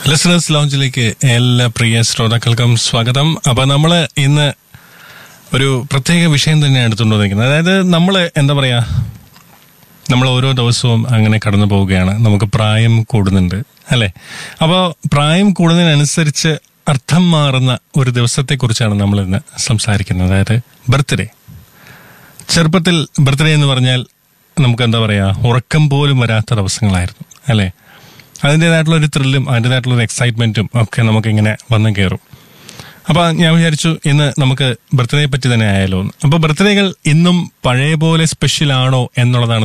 listeners ലോഞ്ചിലേക്ക് എല്ലാ പ്രിയ ശ്രോതാക്കൾക്കും സ്വാഗതം അപ്പൊ നമ്മള് ഇന്ന് ഒരു പ്രത്യേക വിഷയം തന്നെയാണ് എടുത്തുകൊണ്ട് വന്നിരിക്കുന്നത് അതായത് നമ്മൾ എന്താ പറയാ നമ്മൾ ഓരോ ദിവസവും അങ്ങനെ കടന്നു പോവുകയാണ് നമുക്ക് പ്രായം കൂടുന്നുണ്ട് അല്ലെ അപ്പോൾ പ്രായം കൂടുന്നതിനനുസരിച്ച് അർത്ഥം മാറുന്ന ഒരു ദിവസത്തെക്കുറിച്ചാണ് നമ്മൾ ഇന്ന് സംസാരിക്കുന്നത് അതായത് ബർത്ത്ഡേ ചെറുപ്പത്തിൽ ബർത്ത്ഡേ എന്ന് പറഞ്ഞാൽ നമുക്ക് എന്താ പറയാ ഉറക്കം പോലും വരാത്ത ദിവസങ്ങളായിരുന്നു അല്ലെ അതിൻ്റെതായിട്ടുള്ള ഒരു ത്രില്ലും അതിൻ്റെതായിട്ടുള്ള ഒരു എക്സൈറ്റ്മെന്റും ഒക്കെ നമുക്ക് ഇങ്ങനെ വന്നു കയറും അപ്പൊ ഞാൻ വിചാരിച്ചു ഇന്ന് നമുക്ക് ബർത്ത്ഡേ പറ്റി തന്നെ ആയാലോ എന്ന് അപ്പൊ ബർത്ത്ഡേകൾ ഇന്നും പഴയ പോലെ സ്പെഷ്യൽ ആണോ എന്നുള്ളതാണ്